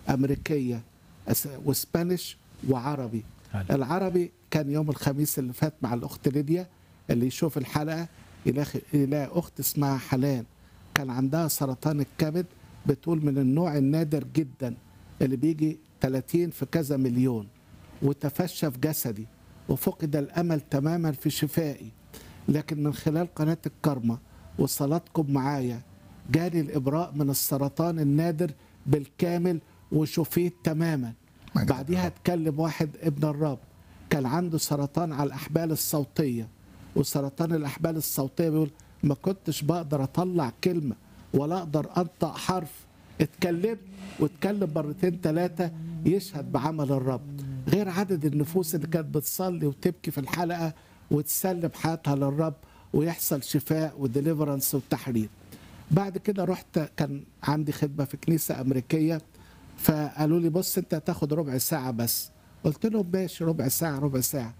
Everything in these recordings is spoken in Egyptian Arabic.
امريكيه أس- واسبانيش وعربي حلو. العربي كان يوم الخميس اللي فات مع الاخت ليديا اللي يشوف الحلقه يلاقي يلاقي اخت اسمها حلال كان عندها سرطان الكبد بتقول من النوع النادر جدا اللي بيجي 30 في كذا مليون وتفشى في جسدي وفقد الامل تماما في شفائي لكن من خلال قناه الكرمه وصلاتكم معايا جالي الابراء من السرطان النادر بالكامل وشفيت تماما مجد بعديها اتكلم واحد ابن الرب كان عنده سرطان على الاحبال الصوتيه وسرطان الاحبال الصوتيه بيقول ما كنتش بقدر اطلع كلمه ولا اقدر انطق حرف اتكلمت واتكلم مرتين ثلاثه يشهد بعمل الرب غير عدد النفوس اللي كانت بتصلي وتبكي في الحلقه وتسلم حياتها للرب ويحصل شفاء وديليفرنس وتحرير بعد كده رحت كان عندي خدمه في كنيسه امريكيه فقالوا لي بص انت هتاخد ربع ساعه بس قلت لهم ماشي ربع ساعه ربع ساعه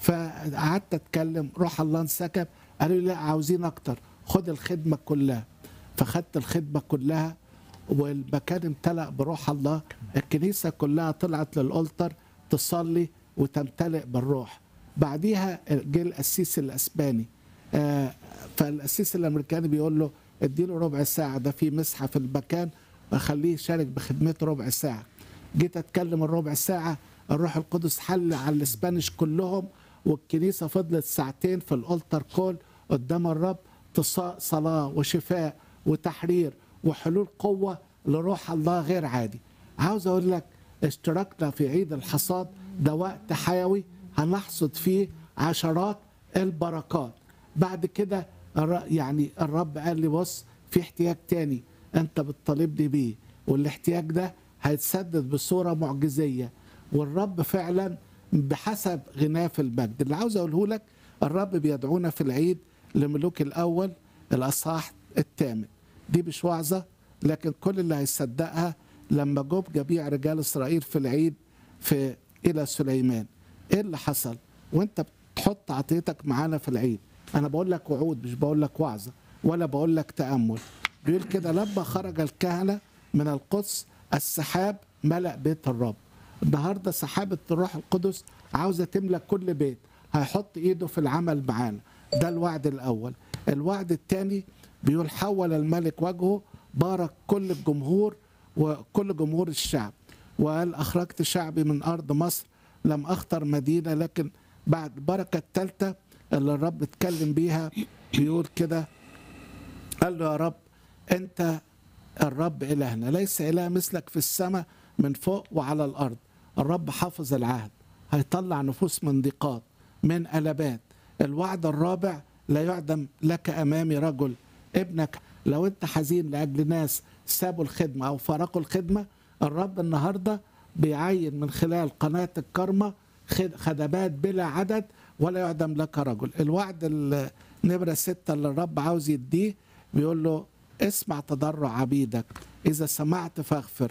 فقعدت اتكلم روح الله انسكب قالوا لي لا عاوزين اكتر خد الخدمه كلها فخدت الخدمه كلها والمكان امتلأ بروح الله الكنيسه كلها طلعت للالتر تصلي وتمتلئ بالروح بعديها جه القسيس الاسباني آه، فالقسيس الامريكاني بيقول له اديله ربع ساعه ده في مسحه في المكان اخليه يشارك بخدمته ربع ساعه جيت اتكلم الربع ساعه الروح القدس حل على الاسبانيش كلهم والكنيسه فضلت ساعتين في الالتر كول قدام الرب تص- صلاه وشفاء وتحرير وحلول قوه لروح الله غير عادي عاوز اقول لك اشتركنا في عيد الحصاد ده وقت حيوي هنحصد فيه عشرات البركات بعد كده الر- يعني الرب قال لي بص في احتياج تاني انت بتطالبني بيه والاحتياج ده هيتسدد بصوره معجزيه والرب فعلا بحسب غناه في المجد اللي عاوز اقوله لك الرب بيدعونا في العيد لملوك الاول الاصحاح الثامن دي مش وعظه لكن كل اللي هيصدقها لما جم جميع رجال اسرائيل في العيد في الى سليمان ايه اللي حصل وانت بتحط عطيتك معانا في العيد انا بقول لك وعود مش بقول لك وعظه ولا بقول لك تامل بيقول كده لما خرج الكهنه من القدس السحاب ملأ بيت الرب النهارده سحابه الروح القدس عاوزه تملى كل بيت هيحط ايده في العمل معانا ده الوعد الاول الوعد الثاني بيقول حول الملك وجهه بارك كل الجمهور وكل جمهور الشعب وقال اخرجت شعبي من ارض مصر لم اختر مدينه لكن بعد البركه الثالثه اللي الرب اتكلم بيها بيقول كده قال له يا رب انت الرب الهنا ليس اله مثلك في السماء من فوق وعلى الارض الرب حافظ العهد هيطلع نفوس من ضيقات من قلبات الوعد الرابع لا يعدم لك امامي رجل ابنك لو انت حزين لاجل ناس سابوا الخدمه او فارقوا الخدمه الرب النهارده بيعين من خلال قناه الكرمه خد- خدمات بلا عدد ولا يعدم لك رجل الوعد ال- نمره ستة اللي الرب عاوز يديه بيقول له اسمع تضرع عبيدك اذا سمعت فاغفر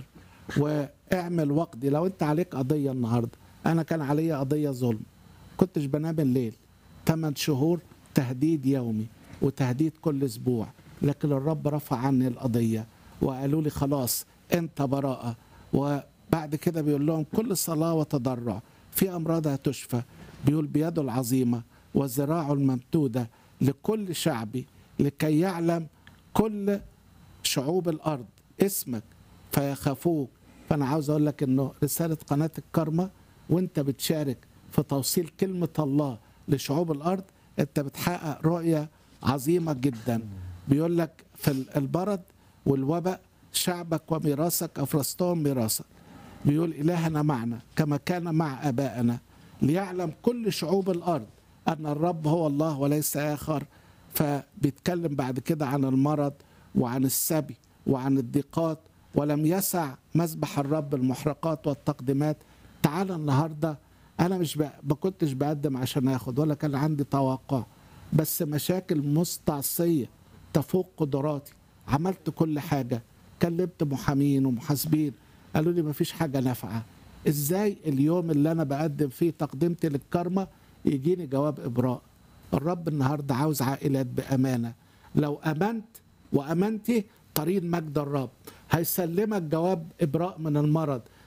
واعمل وقدي لو انت عليك قضيه النهارده انا كان عليا قضيه ظلم كنتش بنام الليل 8 شهور تهديد يومي وتهديد كل اسبوع لكن الرب رفع عني القضيه وقالوا لي خلاص انت براءه وبعد كده بيقول لهم كل صلاه وتضرع في امراض هتشفى بيقول بيده العظيمه وذراعه الممدوده لكل شعبي لكي يعلم كل شعوب الارض اسمك فيخافوك فانا عاوز اقول لك انه رساله قناه الكرمه وانت بتشارك في توصيل كلمه الله لشعوب الارض انت بتحقق رؤيه عظيمه جدا بيقول لك في البرد والوباء شعبك وميراثك افرزتهم ميراثك بيقول إلهنا معنا كما كان مع آبائنا ليعلم كل شعوب الأرض أن الرب هو الله وليس آخر فبيتكلم بعد كده عن المرض وعن السبي وعن الضيقات ولم يسع مسبح الرب المحرقات والتقديمات تعال النهارده انا مش ب... ما كنتش بقدم عشان اخد ولا كان عندي توقع بس مشاكل مستعصيه تفوق قدراتي عملت كل حاجه كلمت محامين ومحاسبين قالوا لي مفيش حاجه نافعه ازاي اليوم اللي انا بقدم فيه تقدمتي للكرمه يجيني جواب ابراء الرب النهارده عاوز عائلات بامانه لو امنت وامنتي قرين مجد الرب هيسلمك جواب ابراء من المرض